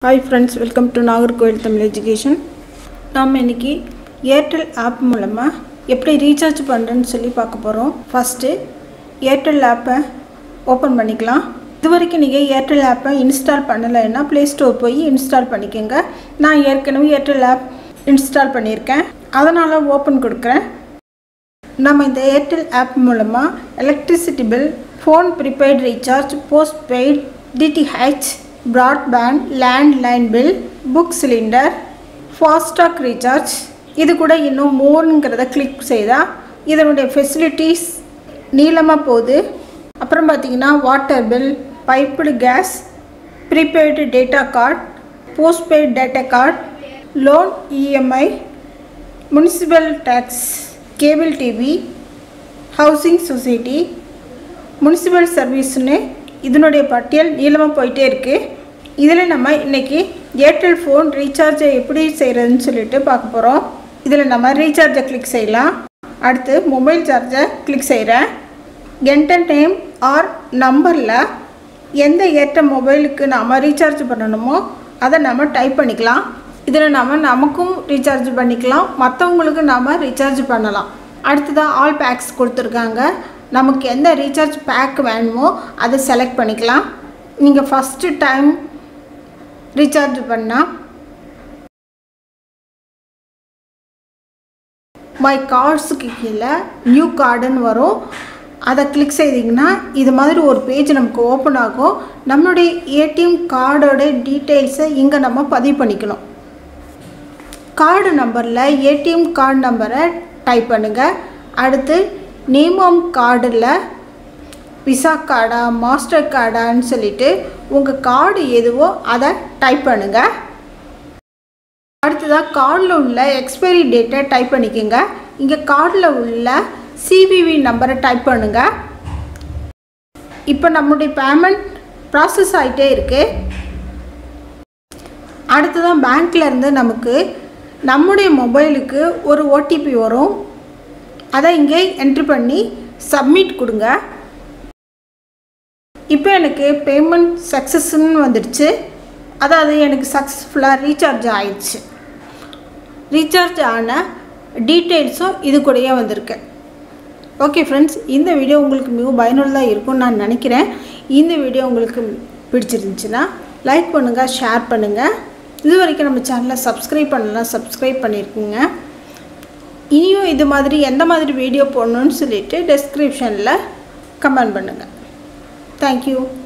hi friends welcome to Nagercoil Tamil education நாம் இன்னைக்கு Airtel app மூலமாக எப்படி ரீசார்ஜ் பண்ணுறேன்னு சொல்லி பார்க்க போகிறோம் ஃபஸ்ட்டு ஏர்டெல் ஆப்பை ஓப்பன் பண்ணிக்கலாம் இது வரைக்கும் நீங்கள் ஏர்டெல் ஆப்பை இன்ஸ்டால் பண்ணலைன்னா ப்ளே ஸ்டோர் போய் இன்ஸ்டால் பண்ணிக்கோங்க நான் ஏற்கனவே ஏர்டெல் ஆப் இன்ஸ்டால் பண்ணியிருக்கேன் அதனால் ஓப்பன் கொடுக்குறேன் நம்ம இந்த ஏர்டெல் ஆப் மூலமாக electricity bill phone prepaid recharge postpaid DTH broadband landline bill book cylinder FASTag recharge இது கூட இன்னும் மோருங்கிறத கிளிக் செய்தால் இதனுடைய ஃபெசிலிட்டிஸ் நீளமாக போகுது அப்புறம் பார்த்தீங்கன்னா water bill piped gas prepaid data card postpaid data card loan EMI municipal tax cable TV housing society municipal சர்வீஸ்னு இதனுடைய பட்டியல் நீளமாக போயிட்டே இருக்குது இதில் நம்ம இன்றைக்கி ஏர்டெல் ஃபோன் ரீசார்ஜை எப்படி செய்கிறதுன்னு சொல்லிட்டு பார்க்க போகிறோம் இதில் நம்ம ரீசார்ஜை கிளிக் செய்யலாம் அடுத்து மொபைல் சார்ஜை கிளிக் செய்கிறேன் என்டர் நேம் ஆர் நம்பரில் எந்த ஏர்டெல் மொபைலுக்கு நாம் ரீசார்ஜ் பண்ணணுமோ அதை நம்ம டைப் பண்ணிக்கலாம் இதில் நம்ம நமக்கும் ரீசார்ஜ் பண்ணிக்கலாம் மற்றவங்களுக்கு நாம் ரீசார்ஜ் பண்ணலாம் அடுத்ததாக ஆல் பேக்ஸ் கொடுத்துருக்காங்க நமக்கு எந்த ரீசார்ஜ் பேக் வேணுமோ அதை செலக்ட் பண்ணிக்கலாம் நீங்கள் ஃபஸ்ட்டு டைம் ரீசார்ஜ் பண்ணால் மை கார்ட்ஸுக்கு கீழே நியூ கார்டுன்னு வரும் அதை கிளிக் செய்திங்கன்னா இது மாதிரி ஒரு பேஜ் நமக்கு ஓப்பன் ஆகும் நம்மளுடைய ஏடிஎம் கார்டோட டீட்டெயில்ஸை இங்கே நம்ம பதிவு பண்ணிக்கணும் கார்டு நம்பரில் ஏடிஎம் கார்டு நம்பரை டைப் பண்ணுங்கள் அடுத்து நேம் ஆம் கார்டில் விசா கார்டா மாஸ்டர் கார்டான்னு சொல்லிட்டு உங்கள் கார்டு எதுவோ அதை டைப் பண்ணுங்கள் அடுத்ததாக கார்டில் உள்ள எக்ஸ்பைரி டேட்டை டைப் பண்ணிக்கோங்க இங்கே கார்டில் உள்ள சிவிவி நம்பரை டைப் பண்ணுங்கள் இப்போ நம்முடைய பேமெண்ட் ப்ராசஸ் ஆகிட்டே இருக்குது அடுத்ததான் பேங்க்லேருந்து நமக்கு நம்முடைய மொபைலுக்கு ஒரு ஓடிபி வரும் அதை இங்கே என்ட்ரி பண்ணி சப்மிட் கொடுங்க இப்போ எனக்கு பேமெண்ட் சக்ஸஸ்ன்னு வந்துடுச்சு அதாவது எனக்கு சக்ஸஸ்ஃபுல்லாக ரீசார்ஜ் ஆயிடுச்சு ரீசார்ஜ் ஆன டீட்டெயில்ஸும் இது கூடயே வந்திருக்கு ஓகே ஃப்ரெண்ட்ஸ் இந்த வீடியோ உங்களுக்கு மிகவும் பயனுள்ளதாக இருக்கும்னு நான் நினைக்கிறேன் இந்த வீடியோ உங்களுக்கு பிடிச்சிருந்துச்சுன்னா லைக் பண்ணுங்கள் ஷேர் பண்ணுங்கள் இது வரைக்கும் நம்ம சேனலை சப்ஸ்கிரைப் பண்ணலாம் சப்ஸ்கிரைப் பண்ணியிருக்குங்க இனியும் இது மாதிரி எந்த மாதிரி வீடியோ போடணுன்னு சொல்லிட்டு டெஸ்கிரிப்ஷனில் கமெண்ட் பண்ணுங்கள் தேங்க்யூ